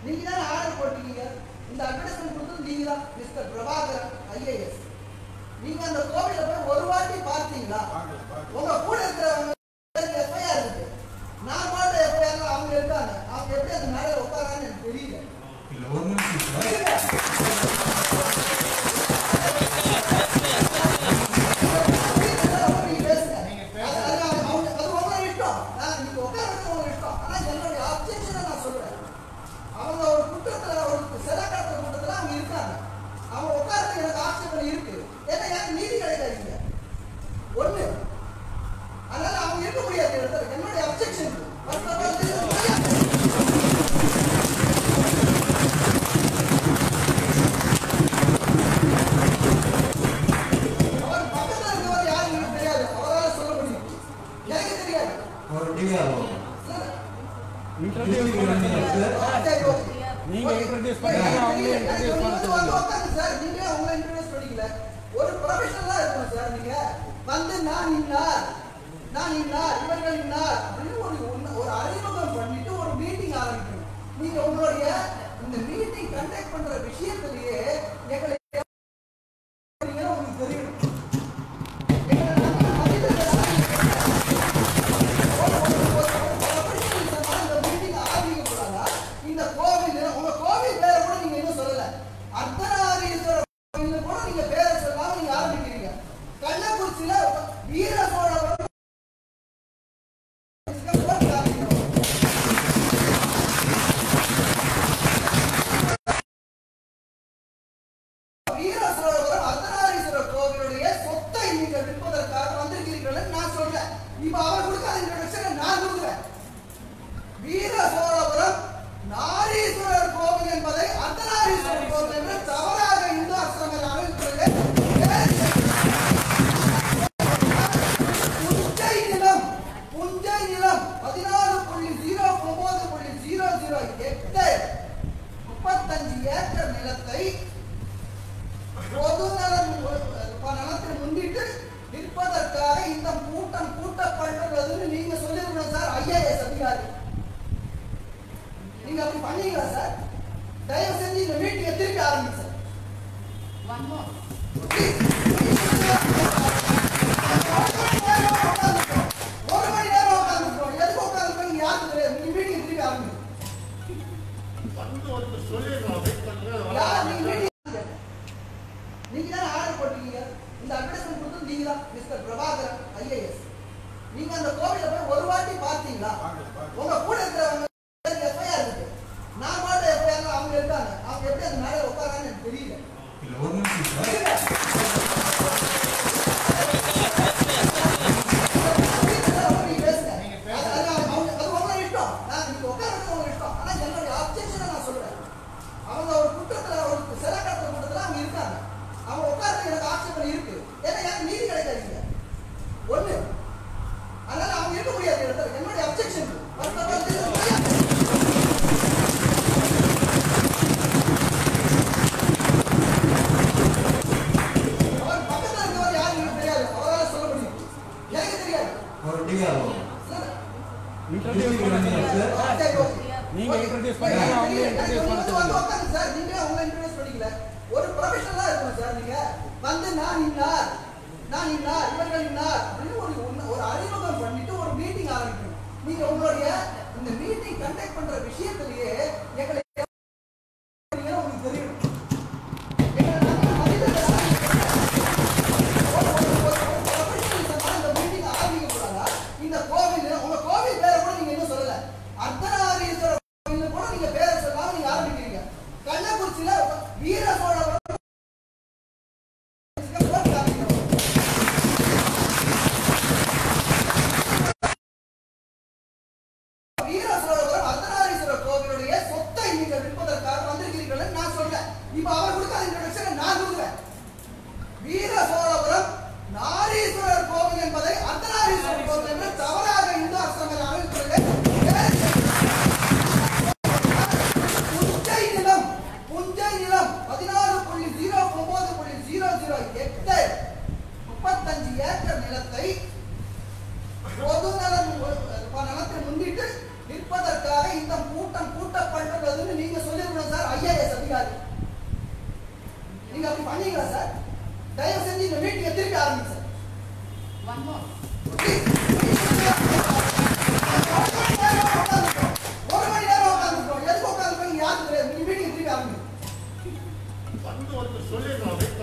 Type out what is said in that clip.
நீங்க தானே ஆர்டர் போட்டிருக்கீங்க இந்த அட்வர்டைஸ்மெண்ட் கொடுத்தது நீங்க தான் மிஸ்டர் பிரபாகரன் ஐஏஎஸ் நீங்க அந்த கோவில போய் ஒரு வாட்டி பார்த்தீங்களா உங்க கூட இருக்கிறவங்க எஃப்ஐஆர் இருக்கு நான் பாட்டு எஃப்ஐஆர் அவங்க இருக்காங்க அவங்க எப்படி அந்த மேடையில் உட்காரான்னு எனக்கு தெரியல இல்ல ஒரு நிமிஷம் சார் நீங்க பேசுங்க. அது- அது அவங்க- அது உங்க இஷ்டம். நான் நீங்க உட்கார்றது உங்க இஷ்டம். ஆனா என்னுடைய objection அ நான் சொல்றேன். அவங்க ஒரு குற்றத்துல ஒரு சிலை கடத்தல் குற்றத்துல அவங்க இருக்காங்க. அவங்க உட்கார்றது எனக்கு ஆட்சேபனை இருக்கு. ஏன்னா எனக்கு நீதி கிடைக்காதீங்க. ஒண்ணு. அதனால அவங்க இருக்க முடியாது இந்த இடத்துல. என்னுடைய objection. First of all, this is my objection. அவர் பக்கத்துல இருக்கவர் யாரும் எனக்கு தெரியாது. அவரால சொல்ல முடியும். எனக்கு தெரியாது. ஒரு டிஆர் சார், இன்ட்ரடியூஸ் பண்ணுங்க சார் ஆ, சரி, ஓகே. நீங்க ஓகே. introduce பண்ணீங்க, எனக்கு அவங்களே தெரியல. introduce எனக்கு பண்ண வந்து சொல்லுங்க. வந்து உட்காருங்க சார். நீங்களே அவங்கள introduce பண்ணிக்கல. ஒரு ப்ரொஃபஷனலா இருக்கணும் சார் நீங்க வந்து நான் இன்னார் நான் இன்னார் இவர்கள் இன்னார் அப்படின்னு ஒரு உன்ன- ஒரு அறிமுகம் பண்ணிட்டு ஒரு மீட்டிங் ஆரம்பிக்கணும் நீங்க உங்களுடைய இந்த மீட்டிங் கண்டக்ட் பண்ற விஷயத்திலேயே எங்களை நீங்க உங்களுக்கு தெரியும் எங்களை நாங்க மனிதர்களா இந்த கோவில் உங்க கோவில் பேரை கூட நீங்க இன்னும் சொல்லல அர்த்தநாரீஸ்வரர் கோவில் கூட நீங்க பேரை சொல்லாம நீங்க ஆரம்பிக்கிறீங்க கள்ளக்குறிச்சியில வீர சோழவரம் வீர சோழவரம் அர்த்தநாரீஸ்வரர் கோவிலுடைய சொத்தை நீங்கள் விற்பதற்காக வந்திருக்கிறீர்கள் நான் சொல்றேன் இப்ப அவர் கொடுக்காத இன்ட்ரோடக்ஷன் நான் கொடுக்குறேன் வீர சோழபுரம் நாரீஸ்வரர் கோவில் என்பதை அர்த்தநாரீஸ்வரர் கோவில் என்று தவறாக இந்து அஸ்திரங்கள் அமைப்புகளிலே புஞ்சை நிலம் புஞ்சை நிலம் பதினாலு புள்ளி ஜீரோ ஒன்பது புள்ளி ஜீரோ ஜீரோ எட்டு முப்பத்தஞ்சு ஏக்கர் நிலத்தை பொது நலன் நலத்தை முன்னிட்டு நிற்பதற்காக இந்த கூட்டம் கூட்டப்பட்டுள்ளதுன்னு நீங்க சொல்லிருக்கணும் சார் ஐஏஎஸ் அதிகாரி நீங்க அப்படி பண்ணீங்களா சார் தயவு செஞ்சு இந்த மீட்டிங்கை திருப்பி ஆரம்பிங்க சார் One more. ஒரு மணி நேரம் உட்காந்துருக்கோம் எதுக்கு உட்காந்துருக்கோம் நீங்க யாருக்கு தெரியாது நீங்க மீட்டிங் திருப்பி ஆரம்பிங்க வந்து வந்து சொல்லிடுறோம் வெயிட் பண்ணுங்க யார் நீங்க மீட்டிங் நீங்க தானே ஆர்டர் போட்டிருக்கீங்க இந்த அட்வர்டைஸ்மெண்ட் கொடுத்தது நீங்க தான் மிஸ்டர் பிரபாகரன் ஐஏஎஸ் நீங்க அந்த கோவில போய் ஒரு வாட்டி பார்த்தீங்களா உங்க கூட இருக்கிறவங்க எஃப்ஐஆர் இருக்கு நான் பாட்டு எஃப்ஐஆர் அவங்க இருக்காங்க அவங்க எப்படி அந்த மேலே உட்காரான்னு எனக்கு தெரியல இல்ல ஒரு நிமிஷம் சார் நீங்க பேசுங்க. அது- அது அவங்க- அது உங்க இஷ்டம். நான் நீங்க உட்கார்றது உங்க இஷ்டம். ஆனா என்னுடைய objection அ நான் சொல்றேன். அவங்க ஒரு குற்றத்துல ஒரு சிலை கடத்தல் குற்றத்துல அவங்க இருக்காங்க. அவங்க உட்கார்றது எனக்கு ஆட்சேபனை இருக்கு. ஏன்னா எனக்கு நீதி கிடைக்காதீங்க. ஒண்ணு. அதனால அவங்க இருக்க முடியாது இந்த இடத்துல. என்னுடைய objection. First of all, this is my objection. அவர் பக்கத்துல இருக்கவர் யாரும் எனக்கு தெரியாது. அவரால சொல்ல முடியும். எனக்கு தெரியாது. ஒரு டிஆர் சார், இன்ட்ரடியூஸ் பண்ணுங்க சார் ஆ, சரி, ஓகே. நீங்க ஓகே. introduce பண்ணீங்க, எனக்கு அவங்களே தெரியல. introduce எனக்கு பண்ண வந்து சொல்லுங்க. உட்காருங்க சார். நீங்களே அவங்கள introduce பண்ணிக்கல. ஒரு ப்ரொஃபஷனலா இருக்கணும் சார் நீங்க வந்து நான் இன்னார் நான் இன்னார் இவர்கள் இன்னார் அப்படின்னு ஒரு உன்ன- ஒரு அறிமுகம் பண்ணிட்டு ஒரு மீட்டிங் ஆரம்பிக்கணும் நீங்க உங்களுடைய இந்த மீட்டிங் கண்டக்ட் பண்ற விஷயத்திலேயே எங்களை நீங்க உங்களுக்கு தெரியும் எங்களை நாங்க மனிதர்களா ஒரு- ஒரு- ஒரு- ஒரு professionalism-ஆ இந்த meeting ஆரம்பிக்க கூடாதா? இந்த கோவில் உங்க கோவில் பேரை கூட நீங்க இன்னும் சொல்லல அர்த்தநாரீஸ்வரர் கோவில் கூட நீங்க பேரை சொல்லாம நீங்க ஆரம்பிக்கிறீங்க கள்ளக்குறிச்சியில வீர சோழபுரம் போட்டு காமிக்கணும். வீர சோழபுரம் அர்த்தநாரீஸ்வரர் நீங்க அப்படி பண்ணீங்களா சார் தயவு செஞ்சு இந்த மீட்டிங்கை திருப்பி ஆரம்பிங்க சார் One more. Please. ஒரு மணி நேரம் உட்காந்துருக்கோம் எதுக்கு உட்காந்துருக்கோம் யாருக்கு தெரியாது நீங்க மீட்டிங் திருப்பி ஆரம்பிங்க வந்து வந்து சொல்லிடுறோம் வெயிட்